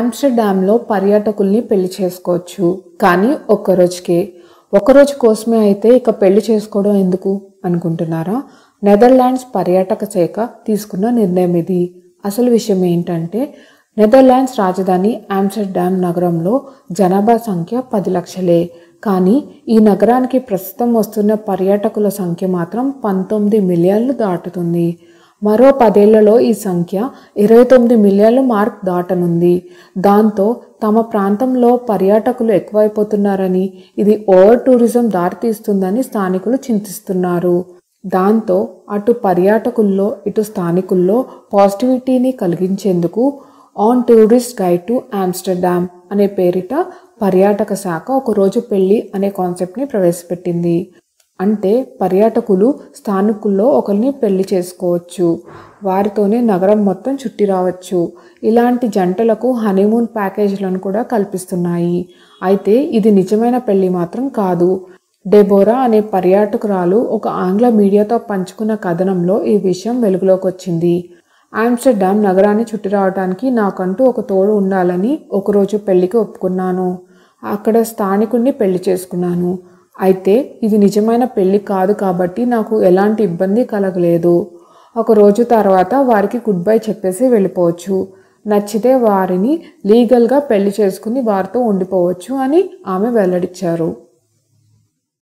ఆమ్స్టర్డామ్లో పర్యాటకుల్ని పెళ్లి చేసుకోవచ్చు కానీ ఒక్క రోజుకే ఒక రోజు కోసమే అయితే ఇక పెళ్లి చేసుకోవడం ఎందుకు అనుకుంటున్నారా నెదర్లాండ్స్ పర్యాటక శాఖ తీసుకున్న నిర్ణయం ఇది అసలు విషయం ఏంటంటే నెదర్లాండ్స్ రాజధాని ఆమ్స్టర్డామ్ నగరంలో జనాభా సంఖ్య పది లక్షలే కానీ ఈ నగరానికి ప్రస్తుతం వస్తున్న పర్యాటకుల సంఖ్య మాత్రం పంతొమ్మిది మిలియన్లు దాటుతుంది మరో పదేళ్లలో ఈ సంఖ్య ఇరవై తొమ్మిది మిలియన్ల మార్క్ దాటనుంది దాంతో తమ ప్రాంతంలో పర్యాటకులు ఎక్కువైపోతున్నారని ఇది ఓవర్ టూరిజం దారితీస్తుందని స్థానికులు చింతిస్తున్నారు దాంతో అటు పర్యాటకుల్లో ఇటు స్థానికుల్లో పాజిటివిటీని కలిగించేందుకు on tourist guide to Amsterdam అనే పేరిట పర్యాటక శాఖ ఒకరోజు పెళ్లి అనే కాన్సెప్ట్ని ప్రవేశపెట్టింది అంటే పర్యాటకులు స్థానికుల్లో ఒకరిని పెళ్లి చేసుకోవచ్చు వారితోనే నగరం మొత్తం చుట్టి రావచ్చు ఇలాంటి జంటలకు హనీమూన్ ప్యాకేజీలను కూడా కల్పిస్తున్నాయి అయితే ఇది నిజమైన పెళ్లి మాత్రం కాదు డెబోరా అనే పర్యాటకురాలు ఒక ఆంగ్ల మీడియాతో పంచుకున్న కథనంలో ఈ విషయం వెలుగులోకి వచ్చింది ఆమ్స్టర్డామ్ నగరాన్ని చుట్టి రావడానికి నాకంటూ ఒక తోడు ఉండాలని ఒకరోజు పెళ్లికి ఒప్పుకున్నాను అక్కడ స్థానికుడిని పెళ్లి చేసుకున్నాను అయితే ఇది నిజమైన పెళ్లి కాదు కాబట్టి నాకు ఎలాంటి ఇబ్బంది కలగలేదు ఒక రోజు తర్వాత వారికి గుడ్ బై చెప్పేసి వెళ్ళిపోవచ్చు నచ్చితే వారిని లీగల్గా పెళ్లి చేసుకుని వారితో ఉండిపోవచ్చు అని ఆమె వెల్లడించారు